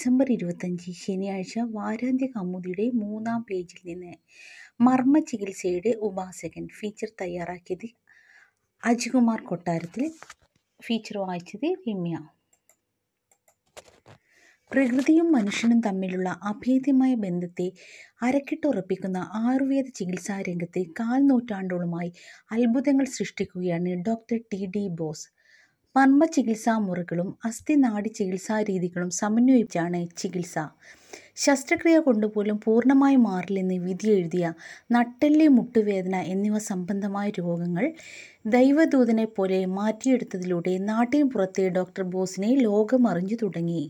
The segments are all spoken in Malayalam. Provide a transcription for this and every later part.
ഡിസംബർ ഇരുപത്തഞ്ച് ശനിയാഴ്ച വാരാന്ത്യ കൗമുദിയുടെ മൂന്നാം പേജിൽ നിന്ന് മർമ്മ ചികിത്സയുടെ ഉപാസകൻ ഫീച്ചർ തയ്യാറാക്കിയത് അജികുമാർ കൊട്ടാരത്തിൽ ഫീച്ചർ വായിച്ചത് രമ്യ പ്രകൃതിയും മനുഷ്യനും തമ്മിലുള്ള അഭേദ്യമായ ബന്ധത്തെ അരക്കിട്ടുറപ്പിക്കുന്ന ആയുർവേദ ചികിത്സാ രംഗത്ത് കാൽ നൂറ്റാണ്ടോളമായി അത്ഭുതങ്ങൾ സൃഷ്ടിക്കുകയാണ് ഡോക്ടർ ടി ഡി ബോസ് മർമ്മ ചികിത്സാ മുറകളും അസ്ഥി നാഡി ചികിത്സാ രീതികളും സമന്വയിച്ചാണ് ചികിത്സ ശസ്ത്രക്രിയ കൊണ്ടുപോലും പൂർണ്ണമായി മാറില്ലെന്ന് വിധിയെഴുതിയ നട്ടെല്ല് മുട്ടുവേദന എന്നിവ സംബന്ധമായ രോഗങ്ങൾ ദൈവദൂതനെ പോലെ മാറ്റിയെടുത്തതിലൂടെ നാട്ടിൻ പുറത്തെ ഡോക്ടർ ബോസിനെ ലോകം അറിഞ്ഞു തുടങ്ങി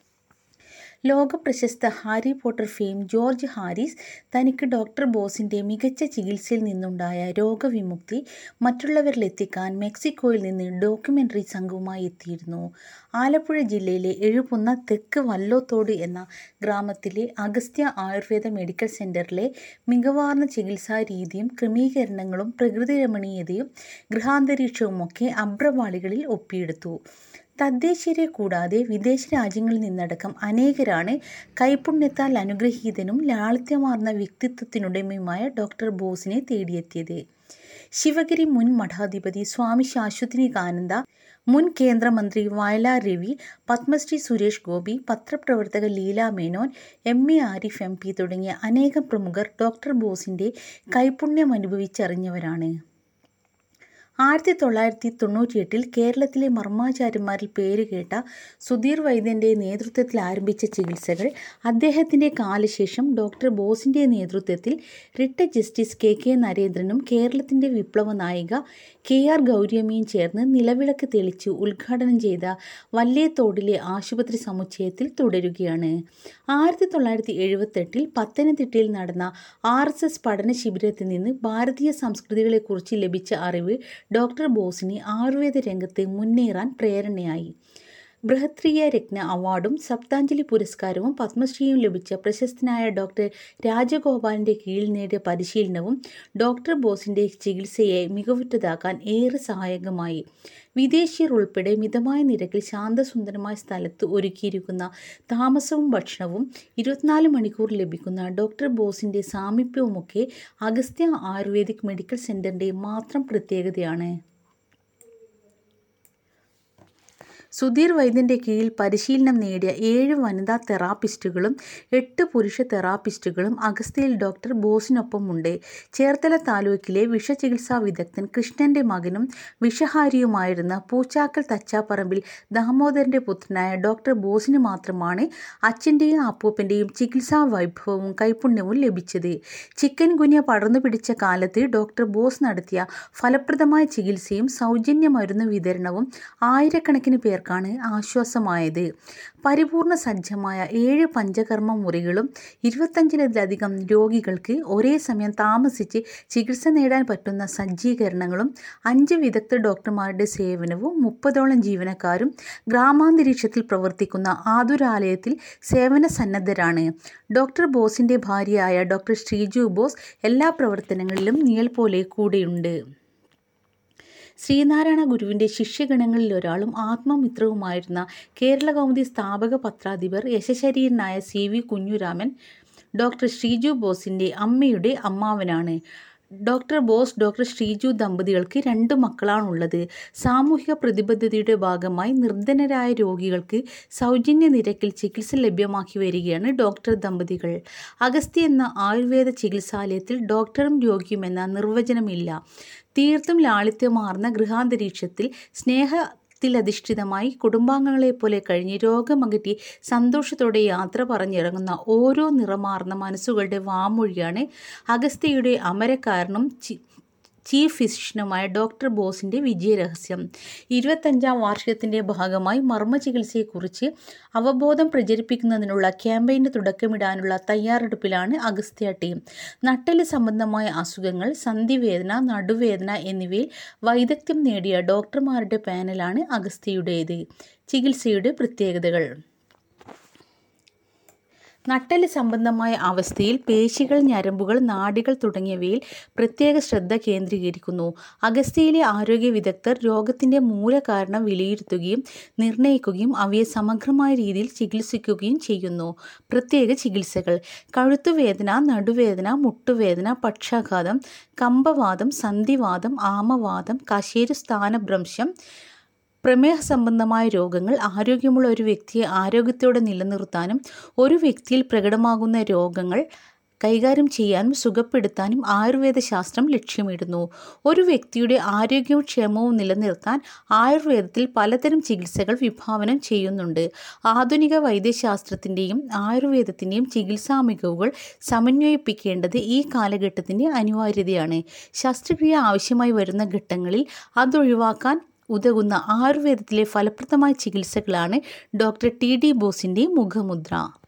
ലോകപ്രശസ്ത Harry Potter fame George Harris തനിക്ക് ഡോക്ടർ ബോസിൻ്റെ മികച്ച ചികിത്സയിൽ നിന്നുണ്ടായ രോഗവിമുക്തി മറ്റുള്ളവരിലെത്തിക്കാൻ മെക്സിക്കോയിൽ നിന്ന് ഡോക്യുമെൻ്ററി സംഘവുമായി എത്തിയിരുന്നു ആലപ്പുഴ ജില്ലയിലെ എഴുപുന്ന തെക്ക് വല്ലോത്തോട് എന്ന ഗ്രാമത്തിലെ അഗസ്ത്യ ആയുർവേദ മെഡിക്കൽ സെൻ്ററിലെ മികവാർന്ന ചികിത്സാ രീതിയും ക്രമീകരണങ്ങളും പ്രകൃതി രമണീയതയും ഗൃഹാന്തരീക്ഷവുമൊക്കെ അബ്രപാളികളിൽ ഒപ്പിയെടുത്തു തദ്ദേശീയരെ കൂടാതെ വിദേശ രാജ്യങ്ങളിൽ നിന്നടക്കം അനേകരാണ് കൈപുണ്യത്താൽ അനുഗ്രഹീതനും ലാളിത്യമാർന്ന വ്യക്തിത്വത്തിനുടമയുമായ ഡോക്ടർ ബോസിനെ തേടിയെത്തിയത് ശിവഗിരി മുൻ മഠാധിപതി സ്വാമി ശാശ്വതിനികാനന്ദ മുൻ കേന്ദ്രമന്ത്രി വയലാർ രവി പത്മശ്രീ സുരേഷ് ഗോപി പത്രപ്രവർത്തക Leela Menon M A Arif M P തുടങ്ങിയ അനേകം പ്രമുഖർ ഡോക്ടർ ബോസിൻ്റെ കൈപുണ്യം അനുഭവിച്ചറിഞ്ഞവരാണ് ആയിരത്തി തൊള്ളായിരത്തി തൊണ്ണൂറ്റിയെട്ടിൽ കേരളത്തിലെ മർമാചാര്യന്മാരിൽ പേരുകേട്ട സുധീർ വൈദ്യൻ്റെ നേതൃത്വത്തിൽ ആരംഭിച്ച ചികിത്സകൾ അദ്ദേഹത്തിൻ്റെ കാലശേഷം ഡോക്ടർ ബോസിൻ്റെ നേതൃത്വത്തിൽ റിട്ട ജസ്റ്റിസ് കെ കെ നരേന്ദ്രനും കേരളത്തിൻ്റെ വിപ്ലവ നായിക കെ ആർ ഗൗരിയമ്മയും ചേർന്ന് നിലവിളക്ക് തെളിച്ച് ഉദ്ഘാടനം ചെയ്ത വല്ലേത്തോടിലെ ആശുപത്രി സമുച്ചയത്തിൽ തുടരുകയാണ് ആയിരത്തി തൊള്ളായിരത്തി എഴുപത്തെട്ടിൽ പത്തനംതിട്ടയിൽ നടന്ന ആർ എസ് എസ് പഠന ശിബിരത്തിൽ നിന്ന് ഭാരതീയ സംസ്കൃതികളെക്കുറിച്ച് ലഭിച്ച അറിവ് ഡോക്ടർ ബോസിന് ആയുർവേദ രംഗത്ത് മുന്നേറാൻ പ്രേരണയായി ബൃഹത്രിയ രത്ന അവാർഡും സപ്താഞ്ജലി പുരസ്കാരവും പത്മശ്രീയും ലഭിച്ച പ്രശസ്തനായ ഡോക്ടർ രാജഗോപാലിൻ്റെ കീഴിൽ നേടിയ പരിശീലനവും ഡോക്ടർ ബോസിൻ്റെ ചികിത്സയെ മികവുറ്റതാക്കാൻ ഏറെ സഹായകമായി വിദേശീയർ ഉൾപ്പെടെ മിതമായ നിരക്കിൽ ശാന്തസുന്ദരമായ സ്ഥലത്ത് ഒരുക്കിയിരിക്കുന്ന താമസവും ഭക്ഷണവും ഇരുപത്തിനാല് മണിക്കൂർ ലഭിക്കുന്ന ഡോക്ടർ ബോസിൻ്റെ സാമീപ്യവുമൊക്കെ അഗസ്ത്യ ആയുർവേദിക് മെഡിക്കൽ സെൻ്ററിൻ്റെ മാത്രം പ്രത്യേകതയാണ് സുധീർ വൈദ്യൻ്റെ കീഴിൽ പരിശീലനം നേടിയ ഏഴ് വനിതാ തെറാപ്പിസ്റ്റുകളും എട്ട് പുരുഷ തെറാപ്പിസ്റ്റുകളും അഗസ്ത്യയിൽ ഡോക്ടർ ബോസിനൊപ്പമുണ്ട് ചേർത്തല താലൂക്കിലെ വിഷചികിത്സാ വിദഗ്ധൻ കൃഷ്ണൻ്റെ മകനും വിഷഹാരിയുമായിരുന്ന പൂച്ചാക്കൽ തച്ചാപ്പറമ്പിൽ ദാമോദരൻ്റെ പുത്രനായ ഡോക്ടർ ബോസിന് മാത്രമാണ് അച്ഛൻ്റെയും അപ്പൂപ്പൻ്റെയും ചികിത്സാ വൈഭവവും കൈപുണ്യവും ലഭിച്ചത് ചിക്കൻ ഗുനിയ പടർന്നു പിടിച്ച കാലത്ത് ഡോക്ടർ ബോസ് നടത്തിയ ഫലപ്രദമായ ചികിത്സയും സൗജന്യ മരുന്ന് വിതരണവും ആയിരക്കണക്കിന് പേർ പേർക്കാണ് ആശ്വാസമായത് പരിപൂർണ സജ്ജമായ ഏഴ് പഞ്ചകർമ്മ മുറികളും ഇരുപത്തഞ്ചിലധികം രോഗികൾക്ക് ഒരേ സമയം താമസിച്ച് ചികിത്സ നേടാൻ പറ്റുന്ന സജ്ജീകരണങ്ങളും അഞ്ച് വിദഗ്ധ ഡോക്ടർമാരുടെ സേവനവും മുപ്പതോളം ജീവനക്കാരും ഗ്രാമാന്തരീക്ഷത്തിൽ പ്രവർത്തിക്കുന്ന ആതുരാലയത്തിൽ സേവന സന്നദ്ധരാണ് ഡോക്ടർ ബോസിൻ്റെ ഭാര്യയായ ഡോക്ടർ ശ്രീജു ബോസ് എല്ലാ പ്രവർത്തനങ്ങളിലും നിഴൽ പോലെ കൂടെയുണ്ട് ശ്രീനാരായണ ഗുരുവിൻ്റെ ശിഷ്യഗണങ്ങളിൽ ഒരാളും ആത്മമിത്രവുമായിരുന്ന കേരള കൗമുദി സ്ഥാപക പത്രാധിപർ യശശരീരനായ C V Kunjuraman doctor Sreeju ബോസിൻ്റെ അമ്മയുടെ അമ്മാവനാണ് ഡോക്ടർ ബോസ് ഡോക്ടർ ശ്രീജു ദമ്പതികൾക്ക് രണ്ട് മക്കളാണുള്ളത് സാമൂഹിക പ്രതിബദ്ധതയുടെ ഭാഗമായി നിർധനരായ രോഗികൾക്ക് സൗജന്യ നിരക്കിൽ ചികിത്സ ലഭ്യമാക്കി വരികയാണ് ഡോക്ടർ ദമ്പതികൾ അഗസ്ത്യ എന്ന ആയുർവേദ ചികിത്സാലയത്തിൽ ഡോക്ടറും രോഗിയും എന്ന നിർവചനമില്ല തീർത്തും ലാളിത്യമാർന്ന ഗൃഹാന്തരീക്ഷത്തിൽ സ്നേഹ ത്തിലധിഷ്ഠിതമായി കുടുംബാംഗങ്ങളെ പോലെ കഴിഞ്ഞ് രോഗമകറ്റി സന്തോഷത്തോടെ യാത്ര പറഞ്ഞിറങ്ങുന്ന ഓരോ നിറമാർന്ന മനസ്സുകളുടെ വാമൊഴിയാണ് അഗസ്ത്യയുടെ അമരക്കാരനും ചീഫ് ഫിസിഷ്യനുമായ ഡോക്ടർ ബോസിൻ്റെ വിജയരഹസ്യം ഇരുപത്തഞ്ചാം വാർഷികത്തിൻ്റെ ഭാഗമായി മർമ്മ ചികിത്സയെക്കുറിച്ച് അവബോധം പ്രചരിപ്പിക്കുന്നതിനുള്ള ക്യാമ്പയിന് തുടക്കമിടാനുള്ള തയ്യാറെടുപ്പിലാണ് അഗസ്ത്യ ടീം നട്ടല് സംബന്ധമായ അസുഖങ്ങൾ സന്ധിവേദന നടുവേദന എന്നിവയിൽ വൈദഗ്ധ്യം നേടിയ ഡോക്ടർമാരുടെ പാനലാണ് അഗസ്ത്യയുടേത് ചികിത്സയുടെ പ്രത്യേകതകൾ നട്ടെല്ല് സംബന്ധമായ അവസ്ഥയിൽ പേശികൾ ഞരമ്പുകൾ നാഡികൾ തുടങ്ങിയവയിൽ പ്രത്യേക ശ്രദ്ധ കേന്ദ്രീകരിക്കുന്നു അഗസ്ത്യയിലെ ആരോഗ്യ വിദഗ്ധർ രോഗത്തിൻ്റെ മൂലകാരണം വിലയിരുത്തുകയും നിർണ്ണയിക്കുകയും അവയെ സമഗ്രമായ രീതിയിൽ ചികിത്സിക്കുകയും ചെയ്യുന്നു പ്രത്യേക ചികിത്സകൾ കഴുത്തുവേദന നടുവേദന മുട്ടുവേദന പക്ഷാഘാതം കമ്പവാദം സന്ധിവാദം ആമവാദം കശേരു സ്ഥാനഭ്രംശം പ്രമേഹ സംബന്ധമായ രോഗങ്ങൾ ആരോഗ്യമുള്ള ഒരു വ്യക്തിയെ ആരോഗ്യത്തോടെ നിലനിർത്താനും ഒരു വ്യക്തിയിൽ പ്രകടമാകുന്ന രോഗങ്ങൾ കൈകാര്യം ചെയ്യാനും സുഖപ്പെടുത്താനും ആയുർവേദ ശാസ്ത്രം ലക്ഷ്യമിടുന്നു ഒരു വ്യക്തിയുടെ ആരോഗ്യവും ക്ഷേമവും നിലനിർത്താൻ ആയുർവേദത്തിൽ പലതരം ചികിത്സകൾ വിഭാവനം ചെയ്യുന്നുണ്ട് ആധുനിക വൈദ്യശാസ്ത്രത്തിൻ്റെയും ആയുർവേദത്തിൻ്റെയും ചികിത്സാ മികവുകൾ സമന്വയിപ്പിക്കേണ്ടത് ഈ കാലഘട്ടത്തിൻ്റെ അനിവാര്യതയാണ് ശസ്ത്രക്രിയ ആവശ്യമായി വരുന്ന ഘട്ടങ്ങളിൽ അതൊഴിവാക്കാൻ ഉതകുന്ന ആയുർവേദത്തിലെ ഫലപ്രദമായ ചികിത്സകളാണ് ഡോക്ടർ ടി ഡി ബോസിൻ്റെ മുഖമുദ്ര